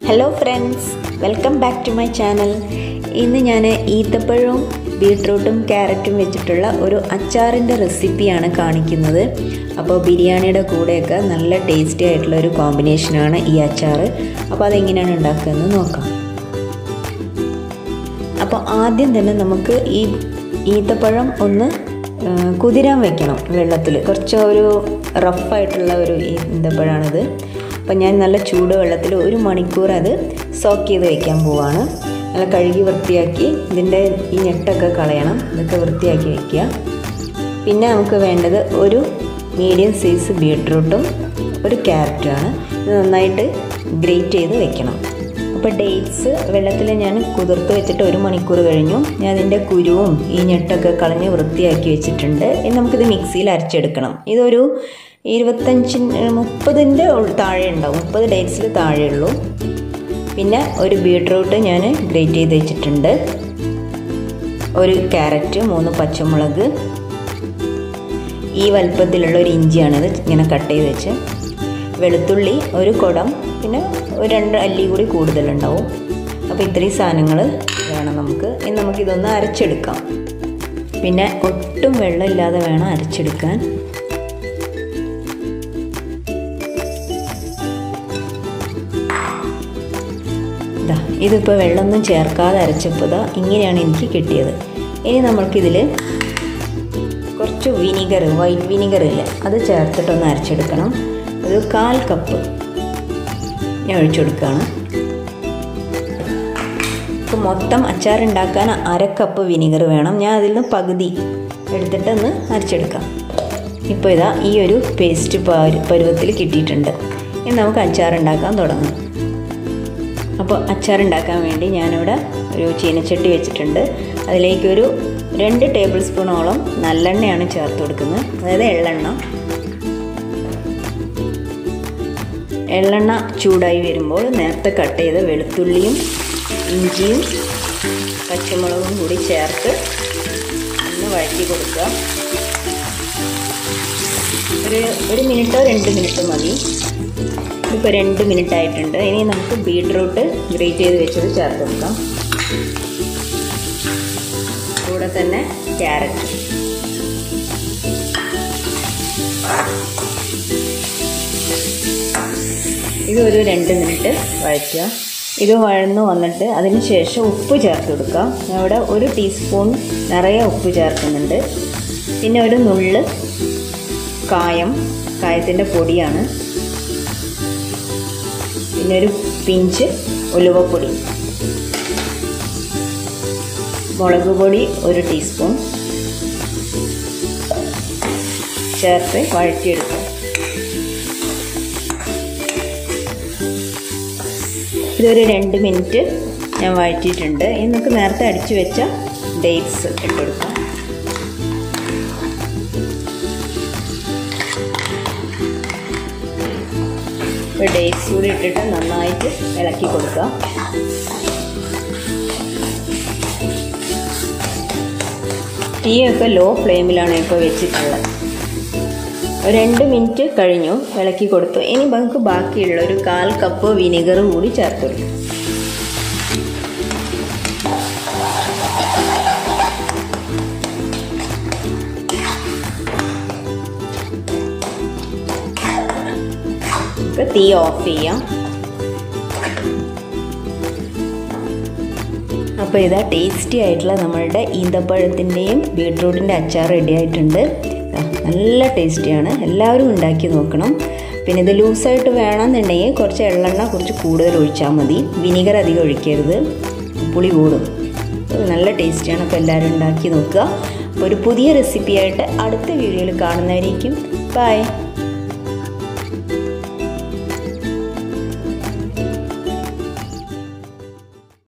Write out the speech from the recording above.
hello friends welcome back to my channel ഇന്ന് ഞാൻ ഈത്തപ്പഴവും ബീട്രൂട്ടും ക്യാരറ്റും വെച്ചിട്ടുള്ള ഒരു അച്ചാറിൻ്റെ റെസിപ്പിയാണ് കാണിക്കുന്നത് അപ്പോൾ ബിരിയാണിയുടെ കൂടെയൊക്കെ നല്ല ടേസ്റ്റി ആയിട്ടുള്ള ഒരു കോമ്പിനേഷനാണ് ഈ അച്ചാർ അപ്പോൾ അതെങ്ങനെയാണ് ഉണ്ടാക്കുകയെന്ന് നോക്കാം അപ്പോൾ ആദ്യം തന്നെ നമുക്ക് ഈ ഈത്തപ്പഴം ഒന്ന് ആ, കുതിരാൻ വെക്കണം വെള്ളത്തിൽ കുറച്ച് ഒരു റഫായിട്ടുള്ള ഒരു ഈന്തപ്പഴമാണിത് അപ്പം ഞാൻ നല്ല ചൂട് വെള്ളത്തിൽ ഒരു മണിക്കൂർ അത് സോക്ക് ചെയ്ത് വെക്കാൻ പോവാണ് നല്ല കഴുകി വൃത്തിയാക്കി ഇതിൻ്റെ ഈ ഞെട്ടൊക്കെ കളയണം ഇതൊക്കെ വൃത്തിയാക്കി വെക്കുക പിന്നെ നമുക്ക് വേണ്ടത് ഒരു മീഡിയം സൈസ് ബീട്രൂട്ടും ഒരു ക്യാരറ്റുമാണ് ഇത് നന്നായിട്ട് ഗ്രേറ്റ് ചെയ്ത് വെക്കണം അപ്പോൾ ഡേറ്റ്സ് വെള്ളത്തിൽ ഞാൻ കുതിർത്ത് വെച്ചിട്ട് ഒരു മണിക്കൂർ കഴിഞ്ഞു ഞാൻ അതിൻ്റെ കുരുവും ഈ ഞെട്ടൊക്കെ കളഞ്ഞ് വൃത്തിയാക്കി വെച്ചിട്ടുണ്ട് ഇനി നമുക്കിത് മിക്സിയിൽ അരച്ചെടുക്കണം ഇതൊരു ഇരുപത്തഞ്ചിന് മുപ്പതിൻ്റെ താഴെ ഉണ്ടാവും മുപ്പത് ഡേറ്റ്സിൽ താഴെ ഉള്ളൂ പിന്നെ ഒരു ബീട്രൂട്ട് ഞാൻ ഗ്രേറ്റ് ചെയ്ത് വെച്ചിട്ടുണ്ട് ഒരു ക്യാരറ്റ് മൂന്ന് പച്ചമുളക് ഈ വലുപ്പത്തിലുള്ള ഒരു ഇഞ്ചിയാണിത് ഇങ്ങനെ കട്ട് ചെയ്ത് വെച്ച് വെളുത്തുള്ളി ഒരു കുടം പിന്നെ ഒരു രണ്ട് അല്ലി കൂടി കൂടുതലുണ്ടാവും അപ്പോൾ ഇത്രയും സാധനങ്ങൾ വേണം നമുക്ക് ഇനി നമുക്കിതൊന്ന് അരച്ചെടുക്കാം പിന്നെ ഒട്ടും വെള്ളമില്ലാതെ വേണം അരച്ചെടുക്കാൻ ഇതാ ഇതിപ്പോൾ വെള്ളമൊന്നും ചേർക്കാതെ അരച്ചപ്പോൾ ഇതാ ഇങ്ങനെയാണ് എനിക്ക് കിട്ടിയത് ഇനി നമ്മൾക്കിതിൽ കുറച്ച് വിനീഗർ വൈറ്റ് വിനീഗർ ഇല്ലേ അത് ചേർത്തിട്ടൊന്ന് അരച്ചെടുക്കണം ഒരു കാൽ കപ്പ് ഞാൻ ഒഴിച്ചു കൊടുക്കുകയാണ് ഇപ്പോൾ മൊത്തം അച്ചാർ ഉണ്ടാക്കാൻ അര കപ്പ് വിനീഗർ വേണം ഞാൻ അതിൽ നിന്ന് പകുതി എടുത്തിട്ട് ഒന്ന് അരച്ചെടുക്കാം ഇപ്പോൾ ഇതാ ഈ ഒരു പേസ്റ്റ് പരുവത്തിൽ കിട്ടിയിട്ടുണ്ട് ഇനി നമുക്ക് അച്ചാർ ഉണ്ടാക്കാൻ തുടങ്ങാം അപ്പോൾ അച്ചാർ ഉണ്ടാക്കാൻ വേണ്ടി ഞാനിവിടെ ഒരു ചീനച്ചട്ടി വെച്ചിട്ടുണ്ട് അതിലേക്കൊരു രണ്ട് ടേബിൾ സ്പൂണോളം നല്ലെണ്ണയാണ് ചേർത്ത് കൊടുക്കുന്നത് അതായത് എള്ളെണ്ണ എള്ളെണ്ണ ചൂടായി വരുമ്പോൾ നേരത്തെ കട്ട് ചെയ്ത വെളുത്തുള്ളിയും ഇഞ്ചിയും പച്ചമുളകും കൂടി ചേർത്ത് ഒന്ന് വഴറ്റി കൊടുക്കുക ഒരു ഒരു മിനിറ്റോ രണ്ട് മിനിറ്റോ മതി ഇപ്പോൾ രണ്ട് മിനിറ്റ് ആയിട്ടുണ്ട് ഇനി നമുക്ക് ബീട്രൂട്ട് ഗ്രേറ്റ് ചെയ്ത് വെച്ചത് ചേർത്ത് കൊടുക്കാം കൂടെ തന്നെ ക്യാരറ്റ് ഇത് ഒരു രണ്ട് മിനിറ്റ് വഴറ്റുക ഇത് വഴന്നു വന്നിട്ട് അതിന് ശേഷം ഉപ്പ് ചേർത്ത് കൊടുക്കുക ഞാൻ ഇവിടെ ഒരു ടീസ്പൂൺ നിറയെ ഉപ്പ് ചേർക്കുന്നുണ്ട് പിന്നെ ഒരു നുള്ള് കായം കായത്തിൻ്റെ പൊടിയാണ് പിന്നെ ഒരു പിഞ്ച് ഉലുവപ്പൊടി മുളക് പൊടി ഒരു ടീസ്പൂൺ ചേർത്ത് വഴറ്റിയെടുക്കുക ഇതൊരു രണ്ട് മിനിറ്റ് ഞാൻ വഴറ്റിയിട്ടുണ്ട് ഇനി നമുക്ക് നേരത്തെ അടിച്ചു വെച്ച ഡേറ്റ്സ് ഇട്ടെടുക്കാം ഇപ്പോൾ ഡേറ്റ്സ് കൂടി ഇട്ടിട്ട് നന്നായിട്ട് ഇളക്കി കൊടുക്കുക തീയൊക്കെ ലോ ഫ്ലെയിമിലാണ് ഇപ്പോൾ വെച്ചിട്ടുള്ളത് ഒരു രണ്ട് മിനിറ്റ് കഴിഞ്ഞു ഇളക്കി കൊടുത്തു ഇനി നമുക്ക് ബാക്കിയുള്ള ഒരു കാൽ കപ്പ് വിനെഗർ കൂടി ചേർത്ത് കൊടുക്കും ഇപ്പം തീ ഓഫ് ചെയ്യാം അപ്പോൾ ഇതാ ടേസ്റ്റി ആയിട്ടുള്ള നമ്മളുടെ ഈന്തപ്പഴത്തിൻ്റെയും ബീട്രൂട്ടിൻ്റെ അച്ചാർ റെഡി ആയിട്ടുണ്ട് നല്ല ടേസ്റ്റിയാണ് എല്ലാവരും ഉണ്ടാക്കി നോക്കണം പിന്നെ ഇത് ലൂസായിട്ട് വേണമെന്നുണ്ടെങ്കിൽ കുറച്ച് എള്ളെണ്ണ കുറച്ച് കൂടുതൽ ഒഴിച്ചാൽ മതി വിനീഗർ അധികം ഒഴിക്കരുത് പുളി കൂടും നല്ല ടേസ്റ്റിയാണ് അപ്പോൾ എല്ലാവരും ഉണ്ടാക്കി നോക്കുക അപ്പോൾ ഒരു പുതിയ റെസിപ്പിയായിട്ട് അടുത്ത വീഡിയോയിൽ കാണുന്നതായിരിക്കും ബൈ